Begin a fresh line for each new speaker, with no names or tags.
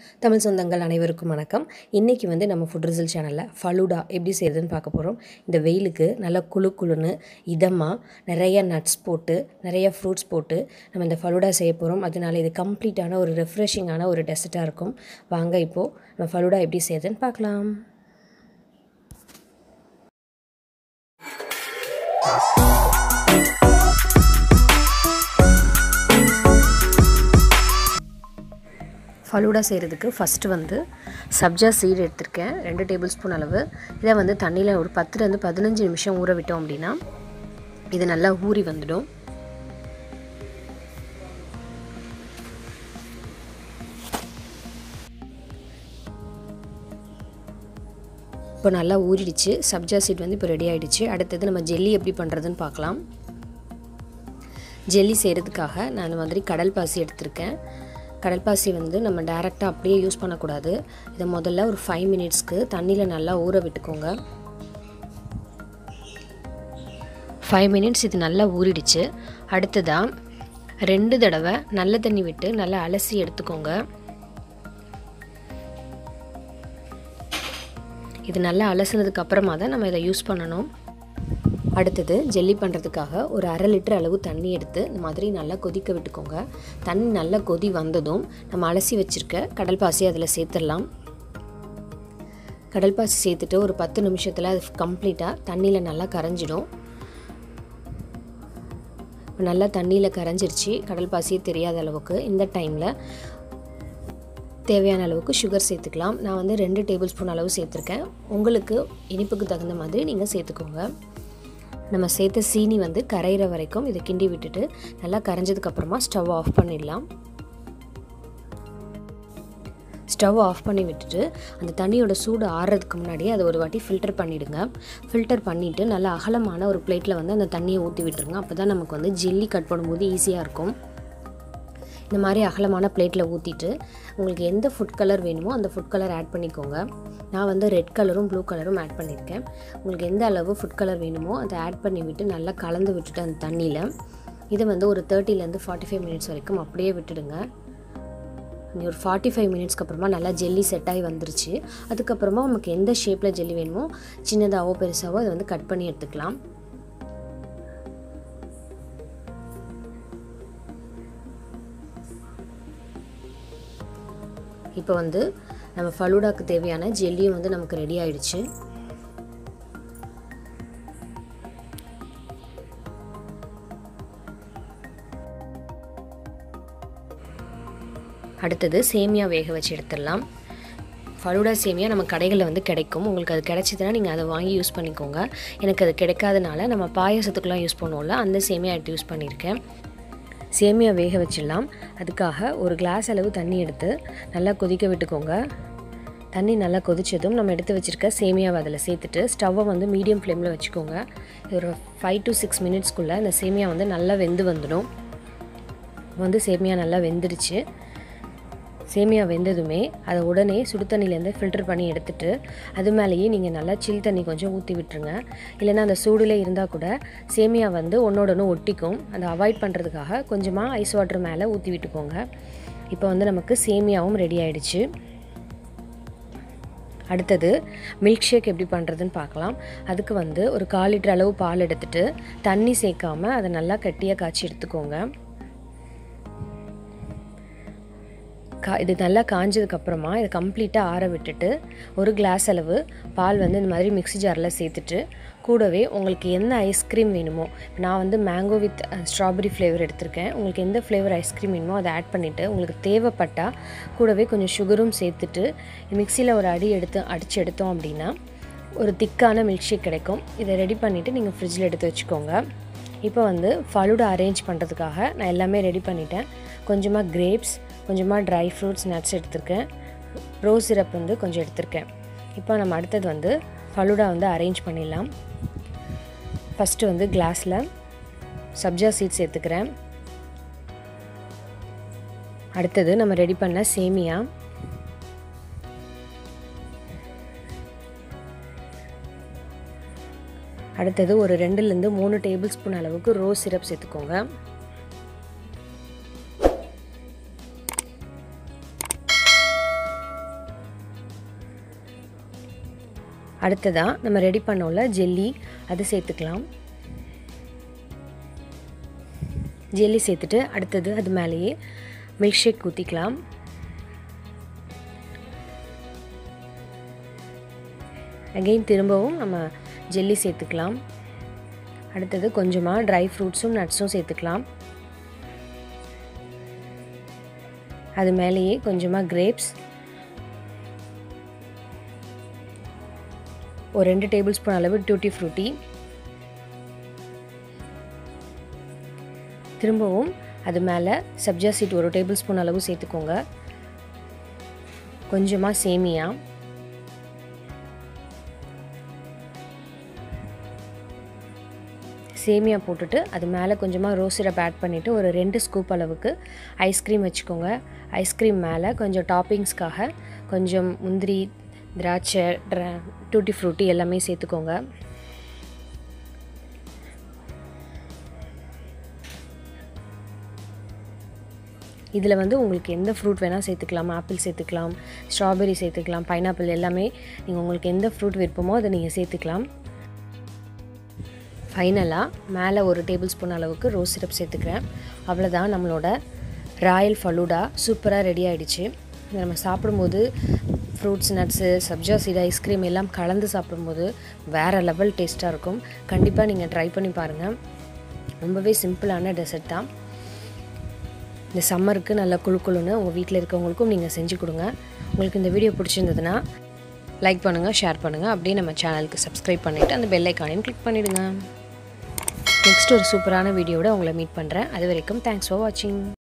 தமிழ் சொந்தங்கள் அனைவருக்கும் வணக்கம் இன்றைக்கி வந்து நம்ம ஃபுட் ரிசல்ட் சேனலில் ஃபலூடா எப்படி செய்கிறதுன்னு பார்க்க போகிறோம் இந்த வெயிலுக்கு நல்லா குளு குளுன்னு இதமாக நிறைய நட்ஸ் போட்டு நிறைய ஃப்ரூட்ஸ் போட்டு நம்ம இந்த ஃபலூடா செய்ய போகிறோம் அதனால இது கம்ப்ளீட்டான ஒரு ரெஃப்ரெஷிங்கான ஒரு டெசர்ட்டாக இருக்கும் வாங்க இப்போது நம்ம ஃபலூடா எப்படி செய்கிறதுன்னு பார்க்கலாம் ஃபலூடா செய்கிறதுக்கு ஃபஸ்ட்டு வந்து சப்ஜா சீடு எடுத்திருக்கேன் ரெண்டு டேபிள் ஸ்பூன் அளவு இதை வந்து தண்ணியில் ஒரு பத்துலேருந்து பதினஞ்சு நிமிஷம் ஊற விட்டோம் அப்படின்னா இது நல்லா ஊறி வந்துடும் இப்போ நல்லா ஊறிடுச்சு சப்ஜா சீட் வந்து இப்போ ரெடி ஆகிடுச்சு அடுத்தது நம்ம ஜெல்லி எப்படி பண்ணுறதுன்னு பார்க்கலாம் ஜெல்லி செய்கிறதுக்காக நான் இந்த மாதிரி கடல் பாசி எடுத்திருக்கேன் கடல் பாசி வந்து நம்ம டேரெக்டாக அப்படியே யூஸ் பண்ணக்கூடாது இதை முதல்ல ஒரு ஃபைவ் மினிட்ஸ்க்கு தண்ணியில் நல்லா ஊற விட்டுக்கோங்க ஃபைவ் மினிட்ஸ் இது நல்லா ஊறிடுச்சு அடுத்ததாக ரெண்டு தடவை நல்ல தண்ணி விட்டு நல்லா அலசி எடுத்துக்கோங்க இது நல்லா அலசினதுக்கு அப்புறமா தான் நம்ம இதை யூஸ் பண்ணணும் அடுத்தது ஜெல்லி பண்ணுறதுக்காக ஒரு அரை லிட்டர் அளவு தண்ணி எடுத்து இந்த மாதிரி நல்லா கொதிக்க விட்டுக்கோங்க தண்ணி நல்லா கொதி வந்ததும் நம்ம அலசி வச்சுருக்க கடல் பாசி அதில் சேர்த்துடலாம் கடல் பாசி சேர்த்துட்டு ஒரு பத்து நிமிஷத்தில் அது கம்ப்ளீட்டாக தண்ணியில் நல்லா கரைஞ்சிடும் நல்லா தண்ணியில் கரைஞ்சிருச்சு கடல் பாசியே தெரியாத அளவுக்கு இந்த டைமில் தேவையான அளவுக்கு சுகர் சேர்த்துக்கலாம் நான் வந்து ரெண்டு டேபிள் ஸ்பூன் அளவு சேர்த்துருக்கேன் உங்களுக்கு இனிப்புக்கு தகுந்த மாதிரி நீங்கள் சேர்த்துக்கோங்க நம்ம சேர்த்த சீனி வந்து கரையிற வரைக்கும் இதை கிண்டி விட்டுட்டு நல்லா கரைஞ்சதுக்கப்புறமா ஸ்டவ் ஆஃப் பண்ணிடலாம் ஸ்டவ் ஆஃப் பண்ணி விட்டுட்டு அந்த தண்ணியோட சூடு ஆறுறதுக்கு முன்னாடியே அதை ஒரு வாட்டி ஃபில்டர் பண்ணிவிடுங்க ஃபில்டர் பண்ணிவிட்டு நல்லா அகலமான ஒரு பிளேட்டில் வந்து அந்த தண்ணியை ஊற்றி விட்டுருங்க அப்போ தான் நமக்கு வந்து ஜெல்லி கட் பண்ணும்போது ஈஸியாக இருக்கும் இந்த மாதிரி அகலமான பிளேட்டில் ஊற்றிட்டு உங்களுக்கு எந்த ஃபுட் கலர் வேணுமோ அந்த ஃபுட் கலர் ஆட் பண்ணிக்கோங்க நான் வந்து ரெட் கலரும் ப்ளூ கலரும் ஆட் பண்ணியிருக்கேன் உங்களுக்கு எந்த அளவு ஃபுட் கலர் வேணுமோ அதை ஆட் பண்ணி விட்டு நல்லா கலந்து விட்டுட்டு அந்த தண்ணியில் இதை வந்து ஒரு தேர்ட்டிலேருந்து ஃபார்ட்டி ஃபைவ் மினிட்ஸ் வரைக்கும் அப்படியே விட்டுடுங்க நீ ஒரு ஃபார்ட்டி ஃபைவ் மினிட்ஸ்க்கு அப்புறமா நல்லா ஜெல்லி செட் ஆகி வந்துருச்சு அதுக்கப்புறமா நமக்கு எந்த ஷேப்பில் ஜெல்லி வேணுமோ சின்னதாகவோ பெருசாவோ அதை வந்து கட் பண்ணி எடுத்துக்கலாம் இப்போ வந்து நம்ம ஃபலூடாக்கு தேவையான ஜெல்லியும் வந்து நமக்கு ரெடி ஆயிடுச்சு அடுத்தது சேமியா வேக வச்சு எடுத்துடலாம் ஃபலூடா சேமியா நம்ம கடைகளில் வந்து கிடைக்கும் உங்களுக்கு அது கிடைச்சதுன்னா நீங்கள் அதை வாங்கி யூஸ் பண்ணிக்கோங்க எனக்கு அது கிடைக்காதனால நம்ம பாயாசத்துக்குலாம் யூஸ் பண்ணுவோம்ல அந்த சேமியா எடுத்து யூஸ் பண்ணியிருக்கேன் சேமியா வேக வச்சிடலாம் அதுக்காக ஒரு கிளாஸ் அளவு தண்ணி எடுத்து நல்லா கொதிக்க விட்டுக்கோங்க தண்ணி நல்லா கொதித்ததும் நம்ம எடுத்து வச்சுருக்க சேமியாவை அதில் சேர்த்துட்டு ஸ்டவ்வை வந்து மீடியம் ஃப்ளேமில் வச்சுக்கோங்க ஒரு ஃபைவ் டு சிக்ஸ் மினிட்ஸ்க்குள்ளே இந்த சேமியா வந்து நல்லா வெந்து வந்துடும் வந்து சேமியா நல்லா வெந்துடுச்சு சேமியா வெந்ததுமே அதை உடனே சுடு தண்ணியிலேருந்து ஃபில்டர் பண்ணி எடுத்துட்டு அது மேலேயே நீங்கள் நல்லா சில் தண்ணி கொஞ்சம் ஊற்றி விட்டுருங்க இல்லைன்னா அந்த சூடில் இருந்தால் கூட சேமியா வந்து ஒன்றோட ஒன்று ஒட்டிக்கும் அதை அவாய்ட் பண்ணுறதுக்காக கொஞ்சமாக ஐஸ் வாட்டர் மேலே ஊற்றி விட்டுக்கோங்க இப்போ வந்து நமக்கு சேமியாவும் ரெடி ஆகிடுச்சு அடுத்தது மில்க் ஷேக் எப்படி பண்ணுறதுன்னு பார்க்கலாம் அதுக்கு வந்து ஒரு கால் லிட்டர் அளவு பால் எடுத்துகிட்டு தண்ணி சேர்க்காமல் அதை நல்லா கட்டியாக காய்ச்சி எடுத்துக்கோங்க கா இது நல்லா காஞ்சதுக்கப்புறமா இதை கம்ப்ளீட்டாக ஆற விட்டுட்டு ஒரு கிளாஸ் அளவு பால் வந்து இந்த மாதிரி மிக்ஸி ஜாரில் சேர்த்துட்டு கூடவே உங்களுக்கு எந்த ஐஸ்கிரீம் வேணுமோ நான் வந்து மேங்கோ வித் ஸ்ட்ராபெரி ஃப்ளேவர் எடுத்திருக்கேன் உங்களுக்கு எந்த ஃப்ளேவர் ஐஸ்கிரீம் வேணுமோ அதை ஆட் பண்ணிவிட்டு உங்களுக்கு தேவைப்பட்டால் கூடவே கொஞ்சம் சுகரும் சேர்த்துட்டு மிக்சியில் ஒரு அடி எடுத்து அடித்து எடுத்தோம் அப்படின்னா ஒரு திக்கான மில்க் ஷேக் கிடைக்கும் இதை ரெடி பண்ணிவிட்டு நீங்கள் ஃப்ரிட்ஜில் எடுத்து வச்சுக்கோங்க இப்போ வந்து ஃபலூடா அரேஞ்ச் பண்ணுறதுக்காக நான் எல்லாமே ரெடி பண்ணிட்டேன் கொஞ்சமாக கிரேப்ஸ் கொஞ்சமாக ட்ரை ஃப்ரூட்ஸ் நட்ஸ் எடுத்திருக்கேன் ரோஸ் சிரப் வந்து கொஞ்சம் எடுத்திருக்கேன் இப்போ நம்ம அடுத்தது வந்து ஃபலூடா வந்து அரேஞ்ச் பண்ணிடலாம் ஃபஸ்ட்டு வந்து கிளாஸில் சப்ஜா சீட்ஸ் சேர்த்துக்கிறேன் அடுத்தது நம்ம ரெடி பண்ண சேமியா அடுத்தது ஒரு ரெண்டுலேருந்து மூணு டேபிள் ஸ்பூன் அளவுக்கு ரோஸ் சிரப் சேர்த்துக்கோங்க அடுத்ததாக நம்ம ரெடி பண்ணோம்ல ஜெல்லி அது சேர்த்துக்கலாம் ஜெல்லி சேர்த்துட்டு அடுத்தது அது மேலேயே மில்க் ஷேக் ஊற்றிக்கலாம் அகெயின் திரும்பவும் நம்ம ஜெல்லி சேர்த்துக்கலாம் அடுத்தது கொஞ்சமாக ட்ரை ஃப்ரூட்ஸும் நட்ஸும் சேர்த்துக்கலாம் அது மேலேயே கொஞ்சமாக கிரேப்ஸ் ஒரு ரெண்டு டேபிள் ஸ்பூன் அளவு டூட்டி ஃப்ரூட்டி திரும்பவும் அது மேலே சப்ஜா சீட் ஒரு டேபிள் ஸ்பூன் அளவு சேர்த்துக்கோங்க கொஞ்சமாக சேமியா சேமியா போட்டுட்டு அது மேலே கொஞ்சமாக ரோஸ் சிரப் ஆட் பண்ணிவிட்டு ஒரு ரெண்டு ஸ்கூப் அளவுக்கு ஐஸ்கிரீம் வச்சுக்கோங்க ஐஸ்கிரீம் மேலே கொஞ்சம் டாப்பிங்ஸ்க்காக கொஞ்சம் முந்திரி திராட்சை ட்ரா டூட்டி ஃப்ரூட்டி எல்லாமே சேர்த்துக்கோங்க இதில் வந்து உங்களுக்கு எந்த ஃப்ரூட் வேணால் சேர்த்துக்கலாம் ஆப்பிள் சேர்த்துக்கலாம் ஸ்ட்ராபெரி சேர்த்துக்கலாம் பைனாப்பிள் எல்லாமே நீங்கள் உங்களுக்கு எந்த ஃப்ரூட் விருப்பமோ அதை நீங்கள் சேர்த்துக்கலாம் ஃபைனலாக மேலே ஒரு டேபிள் ஸ்பூன் அளவுக்கு ரோஸ் சிரப் சேர்த்துக்கிறேன் அவ்வளோதான் நம்மளோட ராயல் ஃபலூடா சூப்பராக ரெடி ஆகிடுச்சு இதை நம்ம சாப்பிடும்போது fruits nuts sabja seed ice cream எல்லாம் கலந்து சாப்பிடும்போது வேறு லெவல் டேஸ்ட்டாக இருக்கும் கண்டிப்பாக நீங்கள் ட்ரை பண்ணி பாருங்கள் ரொம்பவே சிம்பிளான டெசர்ட் தான் இந்த சம்மருக்கு நல்லா குழு குழுன்னு உங்கள் வீட்டில் இருக்கவங்களுக்கும் நீங்கள் செஞ்சு கொடுங்க உங்களுக்கு இந்த வீடியோ பிடிச்சிருந்ததுன்னா லைக் பண்ணுங்கள் ஷேர் பண்ணுங்கள் அப்படியே நம்ம சேனலுக்கு சப்ஸ்கிரைப் பண்ணிவிட்டு அந்த பெல் ஐக்கானையும் கிளிக் பண்ணிவிடுங்க நெக்ஸ்ட் ஒரு சூப்பரான வீடியோட உங்களை மீட் பண்ணுறேன் அது வரைக்கும் தேங்க்ஸ் ஃபார் வாட்சிங்